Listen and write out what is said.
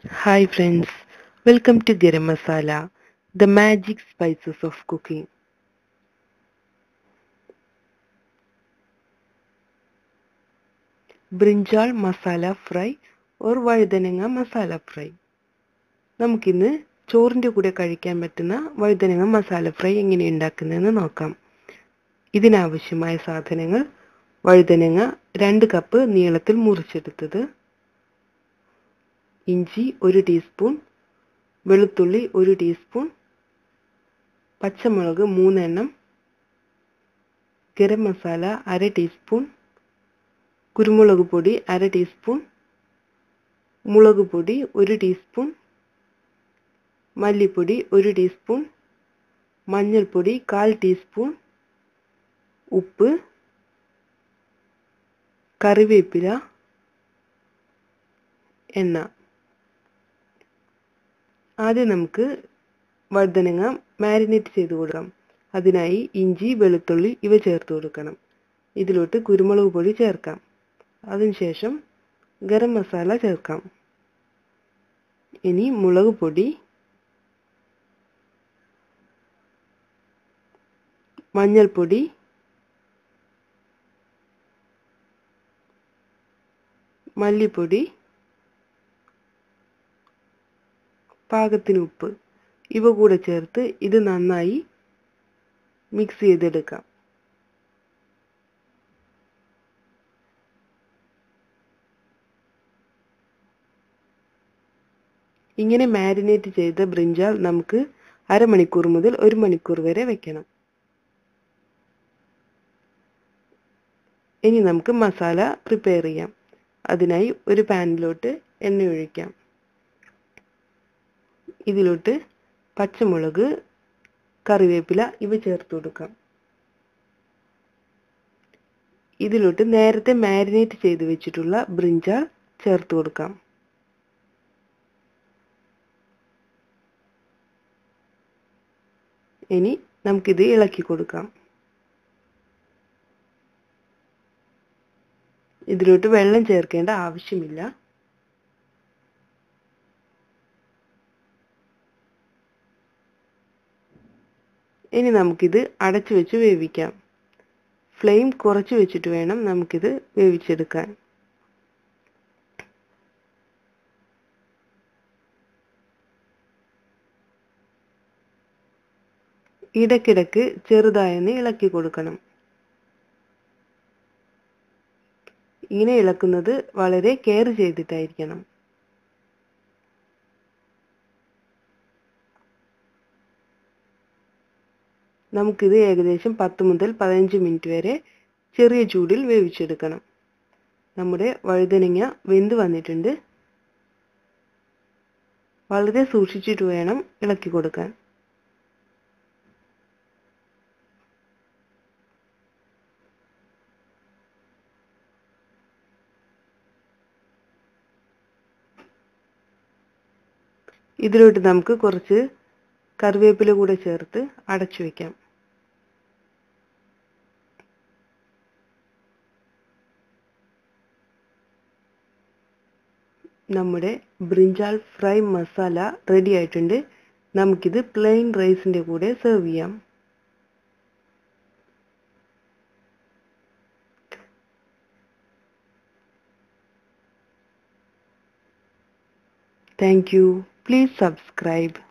Hi friends, welcome to Garam Masala, the magic spices of cooking. Brinjal masala fry or വഴുതനങ്ങ masala fry നമുക്കിന്ന് ചോറിൻ്റെ കൂടെ കഴിക്കാൻ പറ്റുന്ന വഴുതനങ്ങ മസാല ഫ്രൈ എങ്ങനെ ഉണ്ടാക്കുന്നതെന്ന് നോക്കാം ഇതിനാവശ്യമായ സാധനങ്ങൾ വഴുതനങ്ങ രണ്ട് കപ്പ് നീളത്തിൽ മുറിച്ചെടുത്തത് ഇഞ്ചി ഒരു ടീസ്പൂൺ വെളുത്തുള്ളി ഒരു ടീസ്പൂൺ പച്ചമുളക് മൂന്നെണ്ണം ഗരം മസാല അര ടീസ്പൂൺ കുരുമുളക് പൊടി അര ടീസ്പൂൺ മുളക് പൊടി ഒരു ടീസ്പൂൺ മല്ലിപ്പൊടി ഒരു ടീസ്പൂൺ മഞ്ഞൾപ്പൊടി കാൽ ടീസ്പൂൺ ഉപ്പ് കറിവേപ്പില എണ്ണ ആദ്യം നമുക്ക് വഴുതനങ്ങ മാരിനേറ്റ് ചെയ്ത് കൊടുക്കാം അതിനായി ഇഞ്ചി വെളുത്തുള്ളി ഇവ ചേർത്ത് കൊടുക്കണം ഇതിലോട്ട് കുരുമുളക് പൊടി ചേർക്കാം അതിനുശേഷം ഗരം മസാല ചേർക്കാം ഇനി മുളക് പൊടി മഞ്ഞൾപ്പൊടി മല്ലിപ്പൊടി പാകത്തിന് ഉപ്പ് ഇവ കൂടെ ചേർത്ത് ഇത് നന്നായി മിക്സ് ചെയ്തെടുക്കാം ഇങ്ങനെ മാരിനേറ്റ് ചെയ്ത ബ്രിഞ്ചാൾ നമുക്ക് അരമണിക്കൂർ മുതൽ ഒരു മണിക്കൂർ വരെ വെക്കണം ഇനി നമുക്ക് മസാല പ്രിപ്പയർ ചെയ്യാം അതിനായി ഒരു പാനിലോട്ട് എണ്ണ ഒഴിക്കാം ഇതിലോട്ട് പച്ചമുളക് കറിവേപ്പില ഇവ ചേർത്ത് കൊടുക്കാം ഇതിലോട്ട് നേരത്തെ മാരിനേറ്റ് ചെയ്ത് വെച്ചിട്ടുള്ള ബ്രിഞ്ചാൾ ചേർത്ത് കൊടുക്കാം ഇനി നമുക്കിത് ഇളക്കി കൊടുക്കാം ഇതിലോട്ട് വെള്ളം ചേർക്കേണ്ട ആവശ്യമില്ല ഇനി നമുക്കിത് അടച്ചു വെച്ച് വേവിക്കാം ഫ്ലെയിം കുറച്ച് വെച്ചിട്ട് വേണം നമുക്കിത് വേവിച്ചെടുക്കാൻ ഇടയ്ക്കിടയ്ക്ക് ചെറുതായൊന്ന് ഇളക്കി കൊടുക്കണം ഇങ്ങനെ ഇളക്കുന്നത് വളരെ കെയർ ചെയ്തിട്ടായിരിക്കണം നമുക്കിത് ഏകദേശം പത്ത് മുതൽ പതിനഞ്ച് മിനിറ്റ് വരെ ചെറിയ ചൂടിൽ വേവിച്ചെടുക്കണം നമ്മുടെ വഴുതനങ്ങ വെന്ത് വന്നിട്ടുണ്ട് വളരെ സൂക്ഷിച്ചിട്ട് വേണം ഇളക്കി കൊടുക്കാൻ ഇതിലോട്ട് നമുക്ക് കുറച്ച് കറിവേപ്പില കൂടെ ചേർത്ത് അടച്ചു വെക്കാം നമ്മുടെ ബ്രിഞ്ചാൾ ഫ്രൈ മസാല റെഡി ആയിട്ടുണ്ട് നമുക്കിത് പ്ലെയിൻ റൈസിൻ്റെ കൂടെ സെർവ് ചെയ്യാം താങ്ക് യു പ്ലീസ് സബ്സ്ക്രൈബ്